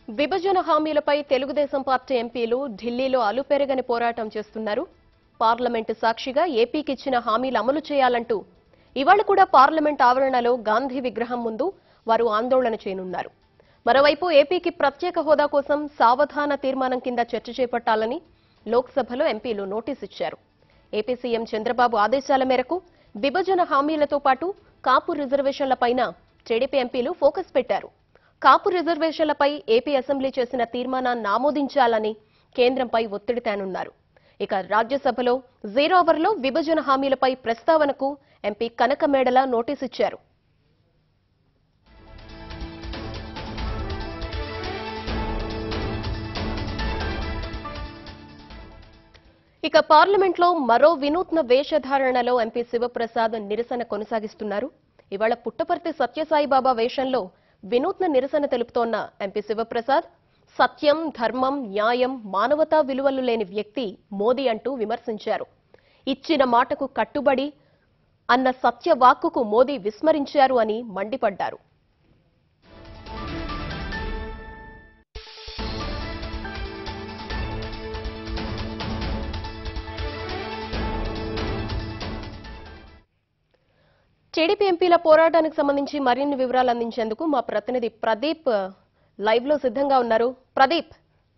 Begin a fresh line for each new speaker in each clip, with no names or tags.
విభజన హామీలపై తెలుగుదేశం పార్టీ ఎంపీలు ఢిల్లీలో అలుపెరగని పోరాటం చేస్తున్నారు పార్లమెంటు సాక్షిగా ఏపీకి ఇచ్చిన హామీలు అమలు చేయాలంటూ ఇవాళ కూడా పార్లమెంట్ ఆవరణలో గాంధీ విగ్రహం ముందు వారు ఆందోళన చేయనున్నారు మరోవైపు ఏపీకి ప్రత్యేక హోదా కోసం సావధాన తీర్మానం కింద చర్చ చేపట్టాలని లోక్సభలో ఎంపీలు నోటీస్ ఇచ్చారు ఏపీ సీఎం చంద్రబాబు ఆదేశాల మేరకు విభజన హామీలతో పాటు కాపు రిజర్వేషన్లపైన టీడీపీ ఎంపీలు ఫోకస్ పెట్టారు కాపు రిజర్వేషన్లపై ఏపీ అసెంబ్లీ చేసిన తీర్మానాన్ని ఆమోదించాలని కేంద్రంపై ఒత్తిడి తేనున్నారు ఇక రాజ్యసభలో జీరో అవర్లో విభజన హామీలపై ప్రస్తావనకు ఎంపీ కనకమేడల నోటీస్ ఇచ్చారు ఇక పార్లమెంట్లో మరో వినూత్న వేషధారణలో ఎంపీ శివప్రసాద్ నిరసన కొనసాగిస్తున్నారు ఇవాళ పుట్టపర్తి సత్యసాయిబాబా వేషంలో వినూత్న నిరసన తెలుపుతోన్న ఎంపీ శివప్రసాద్ సత్యం ధర్మం న్యాయం మానవతా విలువలు లేని వ్యక్తి మోదీ అంటూ విమర్శించారు ఇచ్చిన మాటకు కట్టుబడి అన్న సత్యవాక్కుకు మోదీ విస్మరించారు అని మండిపడ్డారు టీడీపీ ఎంపీల పోరాటానికి సంబంధించి మరిన్ని వివరాలు అందించేందుకు మా ప్రతినిధి ప్రదీప్ లైవ్ లో సిద్ధంగా ఉన్నారు ప్రదీప్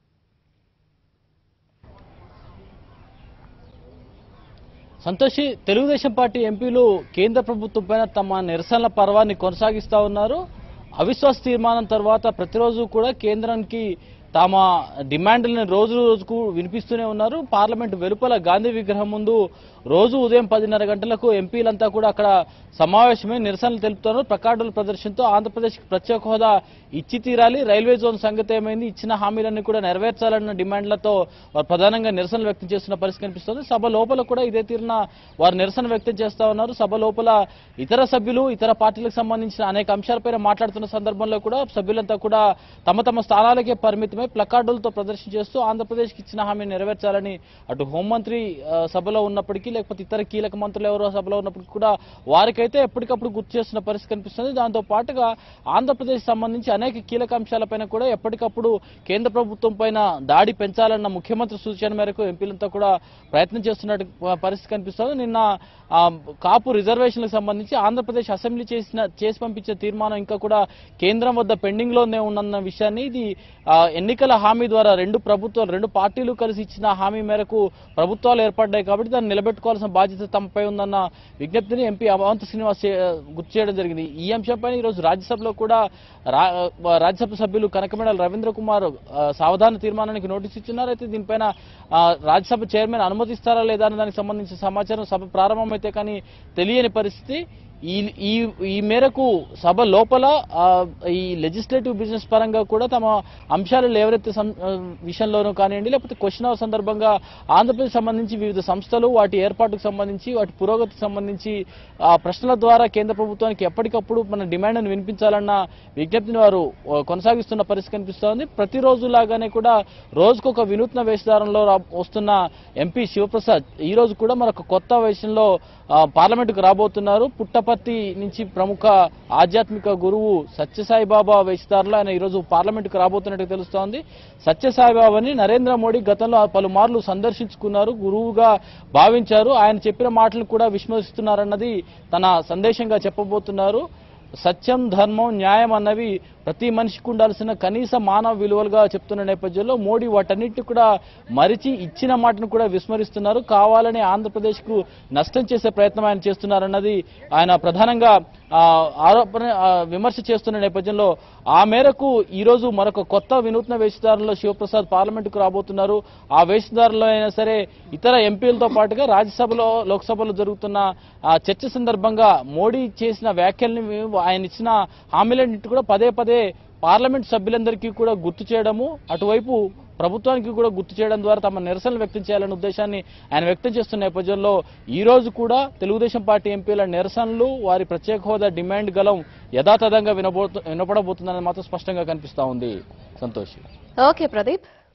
సంతోషి తెలుగుదేశం పార్టీ ఎంపీలు కేంద్ర ప్రభుత్వం పైన తమ నిరసనల పర్వాన్ని కొనసాగిస్తా ఉన్నారు అవిశ్వాస తీర్మానం తర్వాత ప్రతిరోజు కూడా కేంద్రానికి తమ డిమాండ్లను రోజు రోజుకు వినిపిస్తూనే ఉన్నారు పార్లమెంట్ వెలుపల గాంధీ విగ్రహం ముందు రోజు ఉదయం పదిన్నర గంటలకు ఎంపీలంతా కూడా అక్కడ సమావేశమై నిరసనలు తెలుపుతున్నారు ప్రకార్డుల ప్రదర్శనతో ఆంధ్రప్రదేశ్కి ప్రత్యేక హోదా ఇచ్చి తీరాలి రైల్వే జోన్ సంగతి ఏమైంది ఇచ్చిన హామీలన్నీ కూడా నెరవేర్చాలన్న డిమాండ్లతో వారు ప్రధానంగా నిరసనలు వ్యక్తం చేస్తున్న పరిస్థితి కనిపిస్తుంది సభ లోపల కూడా ఇదే తీరున వారు నిరసన వ్యక్తం చేస్తా ఉన్నారు సభ లోపల ఇతర సభ్యులు ఇతర పార్టీలకు సంబంధించిన అనేక అంశాలపైన మాట్లాడుతున్న సందర్భంలో కూడా సభ్యులంతా కూడా తమ తమ స్థానాలకే పరిమితమై ప్లకార్డులతో ప్రదర్శన చేస్తూ ఆంధ్రప్రదేశ్కి ఇచ్చిన హామీ నెరవేర్చాలని అటు హోంమంత్రి ఆ, సభలో ఉన్నప్పటికీ లేకపోతే ఇతర కీలక మంత్రులు ఎవరో సభలో ఉన్నప్పటికీ కూడా వారికైతే ఎప్పటికప్పుడు గుర్తు చేస్తున్న పరిస్థితి కనిపిస్తుంది దాంతో పాటుగా ఆంధ్రప్రదేశ్ సంబంధించి అనేక కీలక అంశాలపైన కూడా ఎప్పటికప్పుడు కేంద్ర ప్రభుత్వం పైన దాడి పెంచాలన్న ముఖ్యమంత్రి సూచన మేరకు ఎంపీలంతా కూడా ప్రయత్నం చేస్తున్నట్టు పరిస్థితి కనిపిస్తుంది నిన్న ఆ, కాపు రిజర్వేషన్లకు సంబంధించి ఆంధ్రప్రదేశ్ అసెంబ్లీ చేసిన చేసి పంపించే తీర్మానం ఇంకా కూడా కేంద్రం వద్ద పెండింగ్ లోనే ఉన్నన్న విషయాన్ని ఇది ఆ, ఎన్నికల హామీ ద్వారా రెండు ప్రభుత్వాలు రెండు పార్టీలు కలిసి ఇచ్చిన హామీ మేరకు ప్రభుత్వాలు ఏర్పడ్డాయి కాబట్టి దాన్ని నిలబెట్టుకోవాల్సిన బాధ్యత తమపై ఉందన్న విజ్ఞప్తిని ఎంపీ అవంత శ్రీనివాస్ చే- గుర్తు చేయడం జరిగింది ఈ అంశంపై ఈరోజు రాజ్యసభలో కూడా రా- రాజ్యసభ సభ్యులు కనకమేడల రవీంద్ర కుమార్ ఆ, సావధాన తీర్మానానికి నోటీస్ ఇచ్చున్నారు అయితే దీనిపైన ఆ, రాజ్యసభ చైర్మన్ అనుమతిస్తారా లేదా అనే దానికి సంబంధించిన సమాచారం సభ ప్రారంభమైతే కానీ తెలియని పరిస్థితి ఈ ఈ ఈ మేరకు సభ లోపల ఆ, ఈ లెజిస్లేటివ్ బిజినెస్ పరంగా కూడా తమ అంశాలు లేవనెత్తే సం- ఆ, విషయంలోనూ కానివ్వండి లేకపోతే క్వశ్చన్ అవర్ సందర్భంగా ఆంధ్రప్రదేశ్ సంబంధించి వివిధ సంస్థలు వాటి ఏర్పాటుకు సంబంధించి వాటి పురోగతికి సంబంధించి ఆ ప్రశ్నల ద్వారా కేంద్ర ప్రభుత్వానికి ఎప్పటికప్పుడు మన డిమాండ్ను వినిపించాలన్న విజ్ఞప్తిని వారు ఆ, కొనసాగిస్తున్న పరిస్థితి కనిపిస్తోంది ప్రతిరోజు లాగానే కూడా రోజుకొక వినూత్న వేషధారంలో రా- వస్తున్న ఎంపీ శివప్రసాద్ ఈ రోజు కూడా మరొక కొత్త వేషంలో ఆ, పార్లమెంటుకు రాబోతున్నారు పుట్టపర్తి నుంచి ప్రముఖ ఆధ్యాత్మిక గురువు సత్యసాయిబాబా వేషధారంలో ఆయన ఈరోజు పార్లమెంటుకు రాబోతున్నట్టు తెలుస్తోంది సత్యసాయిబాబాని నరేంద్ర మోడీ గతంలో పలుమార్లు సందర్శించుకున్నారు గురువుగా భావించారు ఆయన చెప్పిన మాటలు కూడా విస్మరిస్తున్నారన్నది తన సందేశంగా చెప్పబోతున్నారు సత్యం ధర్మం న్యాయం అన్నవి ప్రతి మనిషికి ఉండాల్సిన కనీస మానవ విలువలుగా చెప్తున్న నేపథ్యంలో మోడీ వాటన్నిటి కూడా మరిచి ఇచ్చిన మాటను కూడా విస్మరిస్తున్నారు కావాలని ఆంధ్రప్రదేశ్కు నష్టం చేసే ప్రయత్నం ఆయన చేస్తున్నారన్నది ఆయన ప్రధానంగా ఆ, ఆరోపణ ఆ, విమర్శ చేస్తున్న నేపథ్యంలో ఆ మేరకు ఈ రోజు మరొక కొత్త వినూత్న వేషధారంలో శివప్రసాద్ పార్లమెంటుకు రాబోతున్నారు ఆ వేషధారంలో అయినా సరే ఇతర ఎంపీలతో పాటుగా రాజ్యసభలో లోక్సభలో జరుగుతున్న ఆ చర్చ సందర్భంగా మోడీ చేసిన వ్యాఖ్యల్ని ఆయన ఇచ్చిన హామీలన్నింటి కూడా పదే పదే పార్లమెంట్ సభ్యులందరికీ కూడా గుర్తు చేయడము అటువైపు ప్రభుత్వానికి కూడా గుర్తు చేయడం ద్వారా తమ నిరసనలు వ్యక్తం చేయాలనే ఉద్దేశాన్ని ఆయన వ్యక్తం చేస్తున్న నేపథ్యంలో ఈ రోజు కూడా తెలుగుదేశం పార్టీ ఎంపీల నిరసనలు వారి ప్రత్యేక హోదా డిమాండ్ గలం యథాతథంగా వినబోతు వినపడబోతుందని మాత్రం స్పష్టంగా కనిపిస్తా ఉంది సంతోష్
ఓకే ప్రదీప్